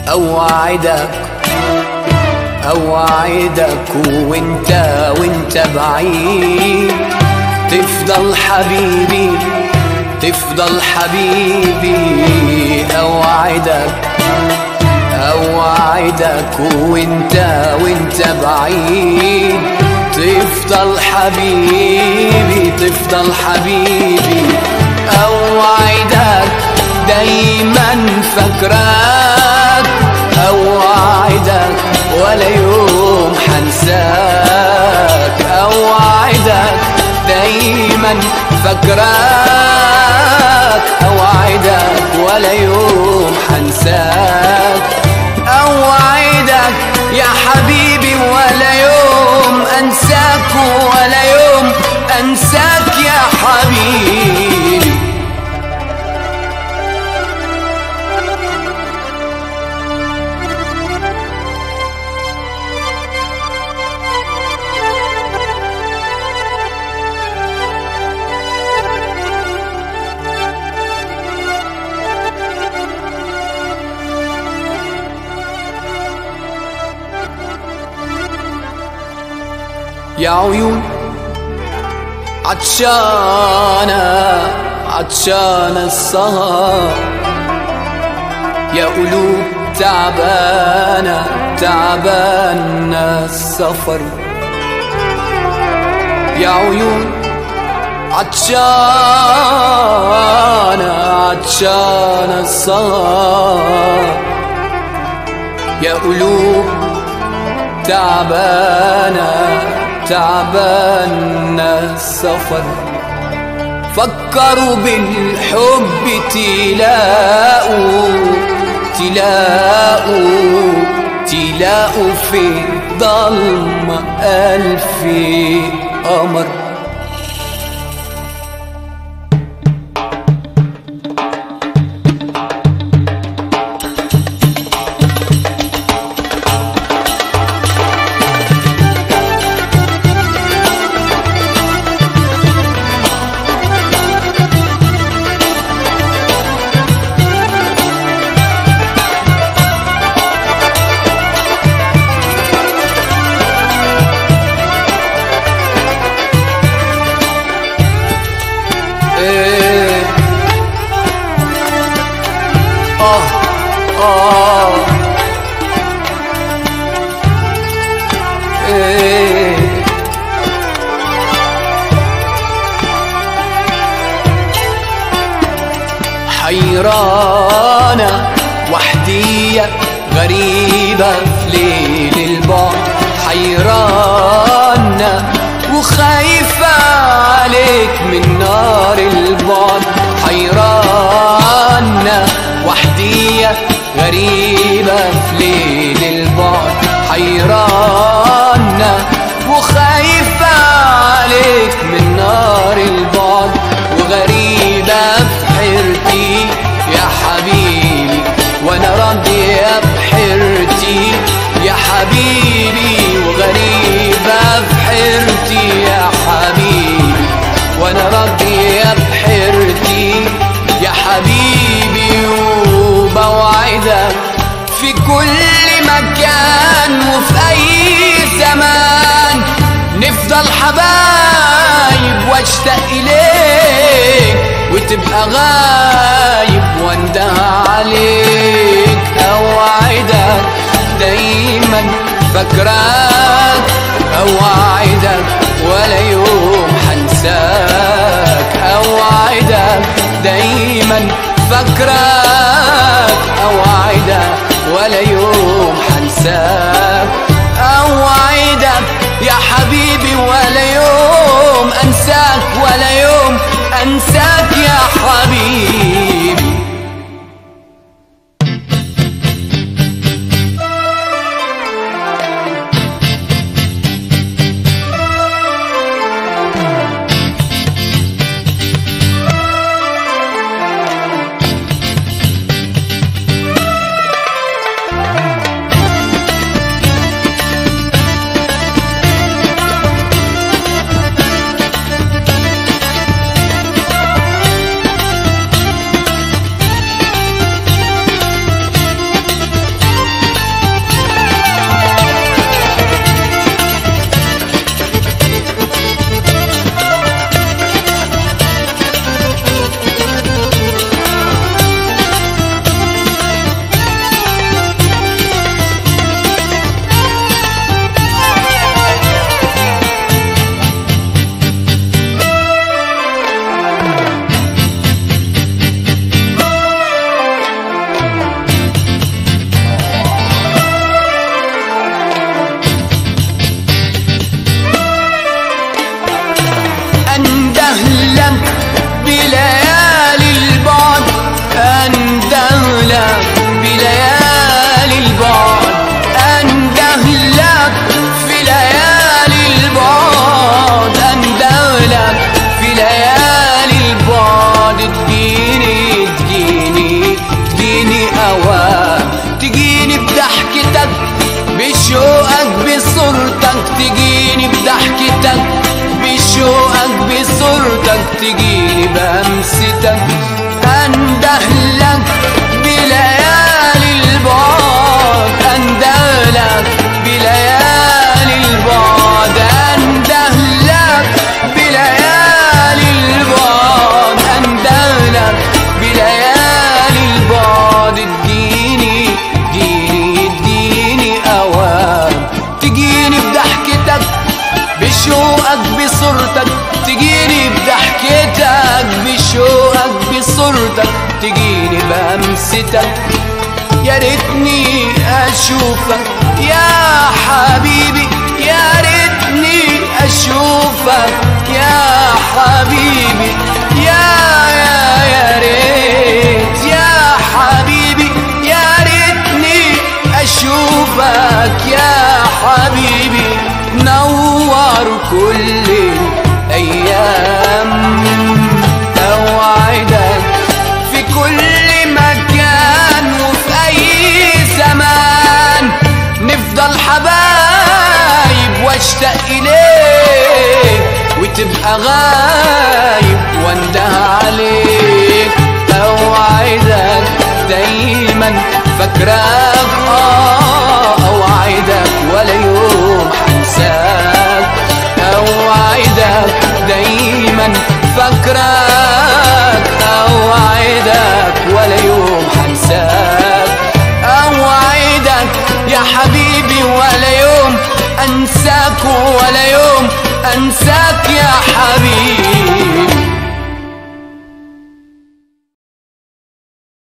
اوعدك اوعدك وانت وانت بعيد تفضل حبيبي تفضل حبيبي اوعدك اوعدك وانت وانت بعيد تفضل حبيبي تفضل حبيبي اوعدك دايما فاكراك اوعدك ولا يوم حنساك اوعدك دايما فاكراك اوعدك ولا يوم حنساك اوعدك يا حبيبي ولا يوم انساك ولا يوم انساك يا حبيبي يا عيون عطشانة عطشانة السهر يا قلوب تعبانة تعبانة السفر يا عيون عطشانة عطشانة السهر يا قلوب تعبانة تعبان السفر فكروا بالحب تلاقوا تلاقوا تلاقوا في ضلمة ألف قمر إيه. آه آه إيه. حيرانة وحدية غريبة في ليل البعد حيرانة وخايفة عليك من نار البعد حيرانة وحدية غريبة في ليل البعد حيرانة وخايفة عليك من نار البعد وغريبة في حيرتي يا حبيبي وانا راضية بحيرتي يا حبيبي وغريبة في حيرتي يا حبيبي وانا راضية بحيرتي يا حبيبي وبوعدك في كل مكان وفي اي زمان نفضل حبايب واشتاق اليك وتبقى غايب وانده عليك اوعدك دايما فاكراك اوعدك ولا يوم حنساك اوعدك دايما فاكراك اوعدك ولا يوم حنساك اوعدك يا حبيبي ولا يوم انساك ولا يوم انساك يا حبيبي بصورتك تجيني بضحكتك بشوقك بصورتك تجيني بهمستك اندهلك بليالي البعد اندهلك بليالي البعد اندهلك بليالي البعد اندهلك بليالي البعد اديني اديني اديني اوام تجيني بضحكتك بشوقك بصورتك تجيني بضحكتك بشوقك بصورتك تجيني بهمستك يا ريتني اشوفك يا حبيبي يا ريتني اشوفك يا حبيبي يا يا يا ريت يا حبيبي يا ريتني اشوفك يا حبيبي نور كل الايام اوعدك في كل مكان وفي اي زمان نفضل حبايب واشتاق اليك وتبقى غايب وانده عليك اوعدك دايما فاكراك اه اوعدك ولا يوم حنساك اوعدك دايما فاكراك اوعدك ولا يوم حنساك اوعدك يا حبيبي ولا يوم انساك ولا يوم انساك يا حبيبي